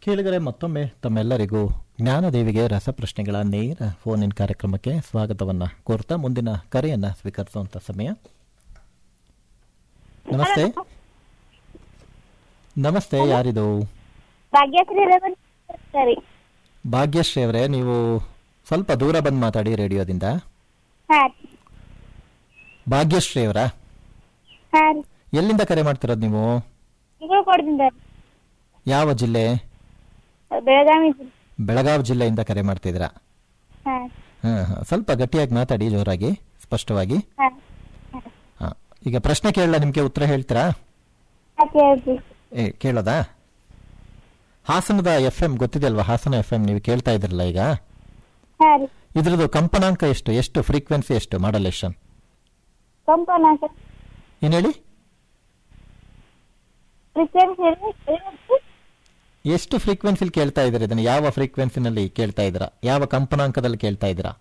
ಕೇಳಿದರೆ ಮತ್ತೊಮ್ಮೆ ತಮ್ಮೆಲ್ಲರಿಗೂ ಜ್ಞಾನದೇವಿಗೆ ರಸಪ್ರಶ್ನೆಗಳ ನೇರ ಫೋನ್ ಇನ್ ಕಾರ್ಯಕ್ರಮಕ್ಕೆ ಸ್ವಾಗತವನ್ನ ಕೋರ್ತಾ ಮುಂದಿನ ಕರೆಯನ್ನ ಸ್ವೀಕರಿಸುವಂತ ಸಮಯ ನಮಸ್ತೆ ನಮಸ್ತೆ ಯಾರಿದು ಭಾಗ್ಯಶ್ರೀ ರಮಣ್ ಸರಿ ಭಾಗ್ಯಶ್ರೀ ಅವರೇ ನೀವು ಸ್ವಲ್ಪ ದೂರ ಬಂದು ಮಾತಾಡಿ ರೇಡಿಯೋದಿಂದ ಹಾ ಭಾಗ್ಯಶ್ರೀ ಅವರಾ ಹಾ ಎಲ್ಲಿಂದ ಕರೆ ಮಾಡ್ತಿರೋದು ನೀವು ಇಗಳು ಕೊಡ್ದಿಂದ ಯಾವ ಜಿಲ್ಲೆ ಬೆಳಗಾವಿ ಜಿಲ್ಲೆ. ಬೆಳಗಾವಿ ಜಿಲ್ಲೆಯಿಂದ ಕರೆ ಮಾಡ್ತಿದ್ದೀರಾ ಹಾ ಹಾಂ ಹಾಂ ಸ್ವಲ್ಪ ಗಟ್ಟಿಯಾಗಿ ಮಾತಾಡಿ ಜೋರಾಗಿ ಸ್ಪಷ್ಟವಾಗಿ ಹಾ ಹಾಂ ಈಗ ಪ್ರಶ್ನೆ ಕೇಳಲ್ಲ ನಿಮಗೆ ಉತ್ತರ ಹೇಳ್ತೀರಾ ಹಾ ಕೇಳ್ರಿ ಏ ಕೇಳೋದಾ ಹಾಸನದ ಎಫ್ ಎಂ ಗೊತ್ತಿದೆ ಅಲ್ವಾ ಹಾಸನ ಎಫ್ ಎಂ ನೀವು ಕೇಳ್ತಾ ಇದ್ರಲ್ಲ ಈಗ ಹಾ ರೀ ಇದ್ರದ್ದು ಕಂಪನಾಂಕ ಎಷ್ಟು ಎಷ್ಟು ಫ್ರೀಕ್ವೆನ್ಸಿ ಎಷ್ಟು ಮಾಡಲೇಷನ್ ಕಂಪನಾಂಕ ಏನು ಹೇಳಿ ಫ್ರೀಕ್ವೆನ್ಸಿ ಎಷ್ಟು ಫ್ರೀಕ್ವೆನ್ಸಿಲಿ ಕೇಳ್ತಾ ಇದ್ದೀರಾ ಇದನ್ನು ಯಾವ ಫ್ರೀಕ್ವೆನ್ಸಿನಲ್ಲಿ ಕೇಳ್ತಾ ಇದ್ದೀರಾ ಯಾವ ಕಂಪನಾಂಕದಲ್ಲಿ ಕೇಳ್ತಾ ಇದ್ದೀರಾ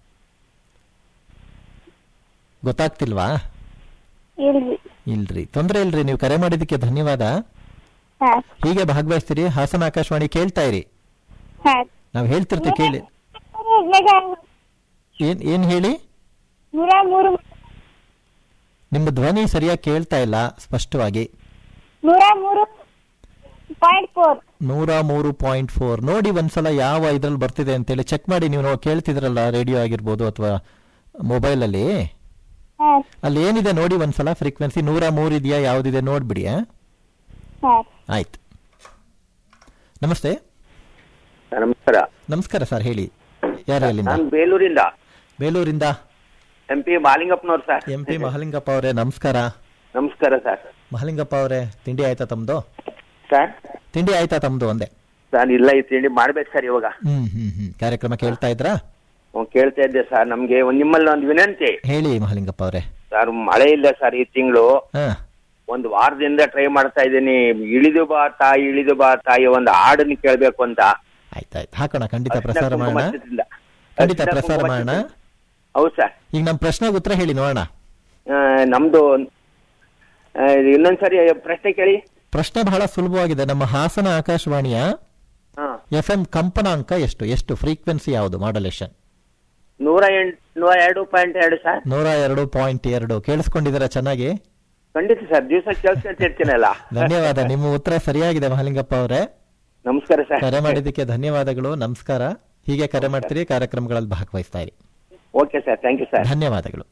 ಗೊತ್ತಾಗ್ತಿಲ್ವಾ ಇಲ್ರಿ ಇಲ್ರಿ ತೊಂದರೆ ಇಲ್ರಿ ನೀವು ಕರೆ ಮಾಡಿದ್ದಕ್ಕೆ ಧನ್ಯವಾದ ಹಾ ಹೀಗೆ ಭಾಗವಹಿಸ್ತೀರಿ ಹಾಸನ ಆಕಾಶವಾಣಿ ಕೇಳ್ತಾ ಇರಿ ಹಾ ನಾವು ಹೇಳ್ತಿರ್ತೀವಿ ಕೇಳಿ ಮೆಗಾ ಏನ್ ಏನ್ ಹೇಳಿ ನೂರ ಮೂರು ನಿಮ್ಮ ಧ್ವನಿ ಸರಿಯಾಗಿ ಕೇಳ್ತಾ ಇಲ್ಲ ಸ್ಪಷ್ಟವಾಗಿ ನೂರ ಮೂರು ಪಾಯಿಂಟ್ ಫೋರ್ ನೂರ ಮೂರು ಪಾಯಿಂಟ್ ಫೋರ್ ನೋಡಿ ಒಂದ್ಸಲ ಯಾವ ಇದ್ರಲ್ಲಿ ಬರ್ತಿದೆ ಅಂತೇಳಿ ಚೆಕ್ ಮಾಡಿ ನೀವು ನೋ- ಕೇಳ್ತಿದ್ರಲ್ಲ ರೇಡಿಯೋ ಆಗಿರ್ಬೋದು ಅಥವಾ ಮೊಬೈಲಲ್ಲಿ ಹಾ ಅಲ್ಲಿ ಏನಿದೆ ನೋಡಿ ಒಂದ್ಸಲ ಫ್ರೀಕ್ವೆನ್ಸಿ ನೂರ ಮೂರು ಇದೆಯಾ ಯಾವ್ದಿದೆ ನೋಡ್ಬಿಡಿ ಆ? ಹಾ ಆಯ್ತು ನಮಸ್ತೆ ನಮಸ್ಕಾರ ನಮಸ್ಕಾರ ಸರ್ ಹೇಳಿ ಯಾರು ಅಲ್ಲಿಂದ ನಾನು ಬೇಲೂರಿಂದ ಬೇಲೂರಿಂದ ಎಂ ಪಿ ಮಾಲಿಂಗಪ್ಪನವ್ರು ಸರ್ ಎಂ ಪಿ ಮಹಲಿಂಗಪ್ಪ ಅವರೇ ನಮಸ್ಕಾರ ನಮಸ್ಕಾರ ಸರ್ ಮಹಲಿಂಗಪ್ಪ ಅವರೇ ತಿಂಡಿ ಆಯ್ತಾ ತಮ್ದು ಸರ್ ತಿಂಡಿ ಆಯ್ತಾ ತಮ್ದು ಒಂದೇ ಸರ್ ಇಲ್ಲ ಈ ತಿಂಡಿ ಮಾಡ್ಬೇಕು ಸರ್ ಇವಾಗ ಹ್ಮ್ ಹ್ಮ್ ಹ್ಮ್ ಕಾರ್ಯಕ್ರಮ ಕೇಳ್ತಾ ಇದ್ರಾ ಹ್ಮ್, ಕೇಳ್ತಾ ಇದ್ದೆ ಸರ್ ನಮ್ಗೆ ಒಂದ್ ನಿಮ್ಮಲ್ಲಿ ಒಂದು ವಿನಂತಿ ಹೇಳಿ ಮಹಲಿಂಗಪ್ಪ ಅವರೇ ಸರ್ ಮಳೆ ಇಲ್ಲ ಸರ್ ಈ ತಿಂಗಳು ಹಾ ಒಂದು ವಾರದಿಂದ ಟ್ರೈ ಮಾಡ್ತಾ ಇದ್ದೀನಿ ಇಳಿದು ಬಾ ತಾಯಿ ಇಳಿದು ಬಾ ತಾಯಿ ಒಂದು ಹಾಡನ್ನ ಕೇಳ್ಬೇಕು ಅಂತ ಆಯ್ತಾಯ್ತು ಹಾಕೋಣ ಖಂಡಿತ ಅರ್ಶಿನ ಪ್ರಸಾರ ಕುಂಕುಮ ಮಾಡೋಣ ಹಚ್ಚದಿಂದ. ಖಂಡಿತ ಅರ್ಶಿನ ಪ್ರಸಾರ ಕುಂಕುಮ ಮಾಡೋಣ ಹಚ್ಚದಿಂದ. ಹೌದು ಸರ್ ಈಗ ನಮ್ಮ ಪ್ರಶ್ನೆಗೆ ಉತ್ತರ ಹೇಳಿ ನೋಡೋಣ ಆ, ನಮ್ದು ಆ, ಇನ್ನೊಂದ್ಸರಿ ಪ್ರಶ್ನೆ ಕೇಳಿ ಪ್ರಶ್ನೆ ಬಹಳ ಸುಲಭವಾಗಿದೆ ನಮ್ಮ ಹಾಸನ ಆಕಾಶವಾಣಿಯ ಹಾ ಎಫ್ ಎಂ ಕಂಪನಾಂಕ ಎಷ್ಟು ಎಷ್ಟು ಫ್ರೀಕ್ವೆನ್ಸಿ ಯಾವುದು ಮಾಡಲೇಷನ್ ನೂರ ಎಂಟು ನೂರ ಎರಡು ಪಾಯಿಂಟ್ ಎರಡು ಸರ್ ನೂರ ಎರಡು ಪಾಯಿಂಟ್ ಎರಡು ಕೇಳಿಸ್ಕೊಂಡಿದ್ದೀರಾ ಚೆನ್ನಾಗಿ ಖಂಡಿತ ಸರ್ ದಿವಸ ಕೇಳ್ತಿರ್ತೀನಲ್ಲ ಧನ್ಯವಾದ ನಿಮ್ಮ ಉತ್ತರ ಸರಿಯಾಗಿದೆ ಮಹಲಿಂಗಪ್ಪ ಅವರೇ ನಮಸ್ಕಾರ ಸರ್ ಕರೆ ಮಾಡಿದ್ದಕ್ಕೆ ಧನ್ಯವಾದಗಳು ನಮಸ್ಕಾರ ಹೀಗೆ ಕರೆ ಮಾಡ್ತೀರಿ ಕಾರ್ಯಕ್ರಮಗಳಲ್ಲಿ ಭಾಗವಹಿಸ್ತಾ ಇರಿ okay sir thank you sir ಧನ್ಯವಾದಗಳು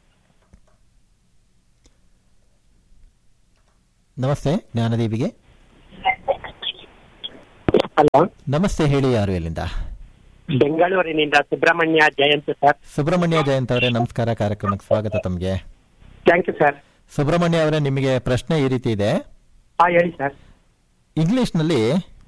ನಮಸ್ತೆ ಜ್ಞಾನದೇವಿಗೆ ಹಲೋ ನಮಸ್ತೆ ಹೇಳಿ ಯಾರು ಎಲ್ಲಿಂದ ಬೆಂಗಳೂರಿನಿಂದ ಸುಬ್ರಹ್ಮಣ್ಯ ಜಯಂತ್ ಸರ್ ಸುಬ್ರಹ್ಮಣ್ಯ ಜಯಂತ್ ಅವರೇ ನಮಸ್ಕಾರ ಕಾರ್ಯಕ್ರಮಕ್ಕೆ ಸ್ವಾಗತ ತಮಗೆ ಥ್ಯಾಂಕ್ ಯು ಸರ್ ಸುಬ್ರಹ್ಮಣ್ಯ ಅವರೇ ನಿಮಗೆ ಪ್ರಶ್ನೆ ಈ ರೀತಿ ಇದೆ ಹಾ ಹೇಳಿ ಸರ್ ಇಂಗ್ಲಿಷ್ನಲ್ಲಿ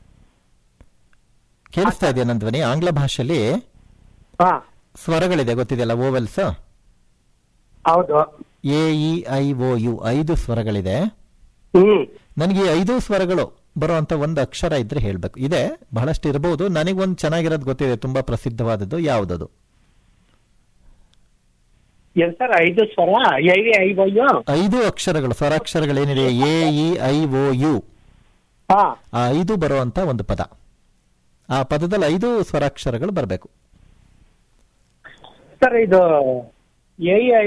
ಕೇಳಿಸ್ತಾ ಇದೆಯಾ ನನ್ನ ಧ್ವನಿ ಆಂಗ್ಲ ಭಾಷೆಯಲ್ಲಿ ಹಾ ಸ್ವರಗಳಿದೆ ಗೊತ್ತಿದೆಯಲ್ಲ ಓವೆಲ್ಸ್ ಹೌದು A E I O U ಐದು ಸ್ವರಗಳಿದೆ ಹ್ಮ್ ನನಗೆ ಈ ಐದು ಸ್ವರಗಳು ಬರುವಂತ ಒಂದು ಅಕ್ಷರ ಇದ್ರೆ ಹೇಳ್ಬೇಕು ಇದೆ ಬಹಳಷ್ಟು ಇರಬಹುದು ನನಗೊಂದು ಚೆನ್ನಾಗಿರೋದು ಗೊತ್ತಿದೆ ತುಂಬಾ ಪ್ರಸಿದ್ಧವಾದದ್ದು ಯಾವುದದು ಏನ್ ಸರ್ ಐದು ಸ್ವರ ಐ ಐ ಒಯ್ಯು ಐದು ಅಕ್ಷರಗಳು ಸ್ವರಾಕ್ಷರಗಳೇನಿದೆ A E I O U ಹಾ ಆ ಐದು ಬರುವಂತ ಒಂದು ಪದ ಆ ಪದದಲ್ಲಿ ಐದು ಸ್ವರಾಕ್ಷರಗಳು ಬರಬೇಕು ಸರ್ ಇದು ಐ ಐ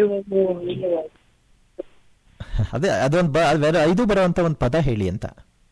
ಅದೇ ಅದೊಂದು ಬ- ಅದು ಬೇರೆ ಐದು ಬರುವಂತ ಒಂದು ಪದ ಹೇಳಿ ಅಂತ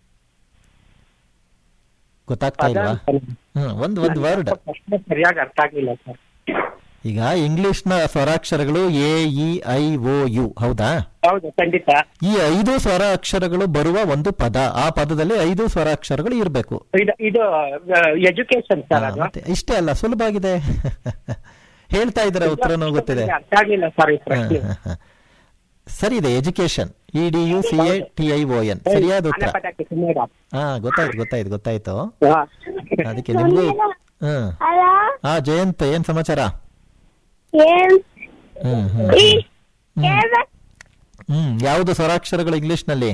ಗೊತ್ತಾಗ್ತಾ ಇಲ್ವಾ ಹ್ಮ್ ಒಂದ್ ಒಂದ್ ವರ್ಡ್ ಪ್ರಶ್ನೆ ಸರಿಯಾಗಿ ಅರ್ಥ ಆಗ್ಲಿಲ್ಲ ಸರ್ ಈಗ ಇಂಗ್ಲಿಷ್ ನ ಸ್ವರಾಕ್ಷರಗಳು A E I O U ಹೌದಾ ಹೌದು ಖಂಡಿತ ಈ ಐದು ಸ್ವರ ಅಕ್ಷರಗಳು ಬರುವ ಒಂದು ಪದ ಆ ಪದದಲ್ಲಿ ಐದು ಸ್ವರಾಕ್ಷರಗಳು ಇರಬೇಕು ಇದು ಇದು ಎಜುಕೇಶನ್ ಸರ್ ಅದು ಮತ್ತೆ ಇಷ್ಟೇ ಅಲ್ಲ ಸುಲಭ ಆಗಿದೆ ಹೇಳ್ತಾ ಇದ್ದೀರಾ ಉತ್ತರನೂ ಗೊತ್ತಿದೆ ಅರ್ಥ ಆಗ್ಲಿಲ್ಲ ಸರ್ ಈ ಪ್ರಶ್ನೆ ಹ, ಹ, ಹ. ಸರಿ ಇದೆ education E D U C A T I O N ಸರಿಯಾದ ಉತ್ತರ ಆನೆ ಪಟಾಕಿ ಸುಮ್ಮನೆ ಇರು. ಹಾ ಗೊತ್ತಾಯ್ತು ಗೊತ್ತಾಯ್ತು ಗೊತ್ತಾಯ್ತು ಹಾ. ಅದಕ್ಕೆ ನಿಮ್ಗೂ ಹ್ಮ್ ಹಲೋ ಆ ಜಯಂತ್ ಏನ್ ಸಮಾಚಾರ ಏನ್ ಹ್ಮ್ ಹ್ಮ್ ಈ ಹ್ಮ್. ಕೇಳ್ಬೇಕು ಹ್ಮ್ ಯಾವುದು ಸ್ವರಾಕ್ಷರಗಳು ಇಂಗ್ಲಿಷ್ ನಲ್ಲಿ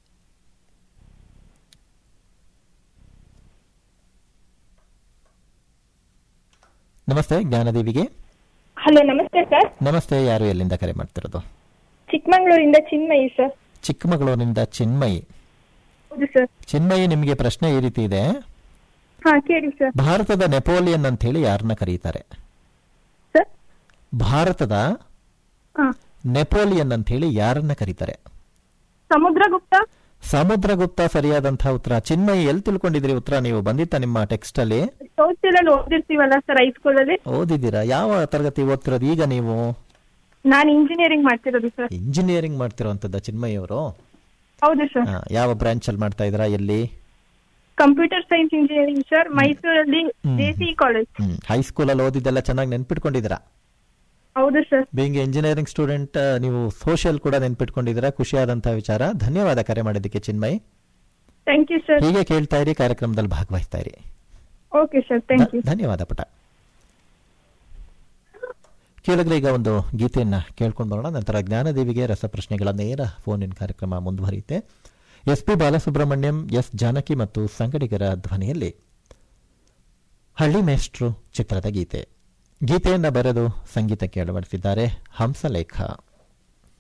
ನಮಸ್ತೆ ಜ್ಞಾನದೇವಿಗೆ ಹಲೋ ನಮಸ್ತೆ ಸರ್ ನಮಸ್ತೆ ಯಾರು ಎಲ್ಲಿಂದ ಕರೆ ಮಾಡ್ತಿರೋದು ಚಿಕ್ಕಮಂಗ್ಳೂರಿಂದ ಚಿನ್ಮಯಿ ಸರ್ ಚಿಕ್ಕಮಗಳೂರಿನಿಂದ ಚಿನ್ಮಯಿ ಹೌದು ಸರ್ ಚಿನ್ಮಯಿ ನಿಮಗೆ ಪ್ರಶ್ನೆ ಈ ರೀತಿ ಇದೆ ಹಾ ಕೇಳಿ ಸರ್ ಭಾರತದ ನೆಪೋಲಿಯನ್ ಅಂತ ಹೇಳಿ ಯಾರನ್ನ ಕರೀತಾರೆ ಸರ್ ಭಾರತದ ಹಾ ನೆಪೋಲಿಯನ್ ಅಂತ ಹೇಳಿ ಯಾರನ್ನ ಕರೀತಾರೆ ಸಮುದ್ರಗುಪ್ತ ಸಮುದ್ರಗುಪ್ತ ಸರಿಯಾದಂತಹ ಉತ್ತರ ಚಿನ್ಮಯಿ ಎಲ್ಲಿ ತಿಳ್ಕೊಂಡಿದ್ರಿ ಉತ್ತರ ನೀವು ಬಂದಿತ್ತ ನಿಮ್ಮ ಟೆಕ್ಸ್ಟ್ ಅಲ್ಲಿ ಸೋಷಿಯಲ್ ಅಲ್ಲಿ ಓದಿರ್ತೀವಲ್ಲ ಸರ್ ಹೈಸ್ಕೂಲ್ ಅಲ್ಲಿ ಓದಿದ್ದೀರಾ ಯಾವ ತರಗತಿ ಓದ್ತಿರೋದು ಈಗ ನೀವು ನಾನು ಇಂಜಿನಿಯರಿಂಗ್ ಮಾಡ್ತಿರೋದು ಸರ್ ಇಂಜಿನಿಯರಿಂಗ್ ಮಾಡ್ತಿರೋಂಥದ್ದು ಚಿನ್ಮಯಿ ಅವರು ಹೌದು ಸರ್ ಯಾವ ಬ್ರಾಂಚ್ ಅಲ್ಲಿ ಮಾಡ್ತಾ ಇದ್ದೀರಾ ಎಲ್ಲಿ ಕಂಪ್ಯೂಟರ್ ಸೈನ್ಸ್ ಇಂಜಿನಿಯರಿಂಗ್ ಸರ್ ಮೈಸೂರಲ್ಲಿ ಹ್ಮ್. ಜೆ ಸಿ ಕಾಲೇಜ್ ಹ್ಮ್ ಹೈಸ್ಕೂಲ್ ಅಲ್ಲಿ ಓದಿದ್ದೆಲ್ಲ ಚೆನ್ನಾಗಿ ನೆನ್ಪಿಟ್ಕೊಂಡಿದ್ದೀರಾ ಹೌದು ಸರ್ ಬೀಂಗ್ ಇಂಜಿನಿಯರಿಂಗ್ ಸ್ಟೂಡೆಂಟ್ ನೀವು ಸೋಷಿಯಲ್ ಕೂಡ ನೆನ್ಪಿಟ್ಕೊಂಡಿದ್ದೀರಾ ಖುಷಿಯಾದಂತಹ ವಿಚಾರ ಧನ್ಯವಾದ ಕರೆ ಮಾಡಿದ್ದಕ್ಕೆ ಚಿನ್ಮಯ್ ಥ್ಯಾಂಕ್ ಯು ಸರ್ ಹೀಗೆ ಕೇಳ್ತಾ ಇರಿ ಕಾರ್ಯಕ್ರಮದಲ್ಲಿ ಭಾಗವಹಿಸ್ತಾ ಇರಿ ಓಕೆ ಸರ್ ಥ್ಯಾಂಕ್ ಯು ಧ- ಧನ್ಯವಾದ ಪುಟ ಕೇಳಿದ್ರೆ ಈಗ ಒಂದು ಗೀತೆಯನ್ನ ಕೇಳ್ಕೊಂಡು ಬರೋಣ ನಂತರ ಜ್ಞಾನದೇವಿಗೆ ರಸಪ್ರಶ್ನೆಗಳ ನೇರ ಫೋನ್ ಇನ್ ಕಾರ್ಯಕ್ರಮ ಮುಂದುವರಿಯುತ್ತೆ S P Balasubrahmanyam S Janaki ಮತ್ತು ಸಂಗಡಿಗರ ಧ್ವನಿಯಲ್ಲಿ ಹಳ್ಳಿ ಮೇಷ್ಟ್ರು ಚಿತ್ರದ ಗೀತೆ ಗೀತೆಯನ್ನ ಬರೆದು ಸಂಗೀತಕ್ಕೆ ಅಳವಡಿಸಿದ್ದಾರೆ ಹಂಸಲೇಖ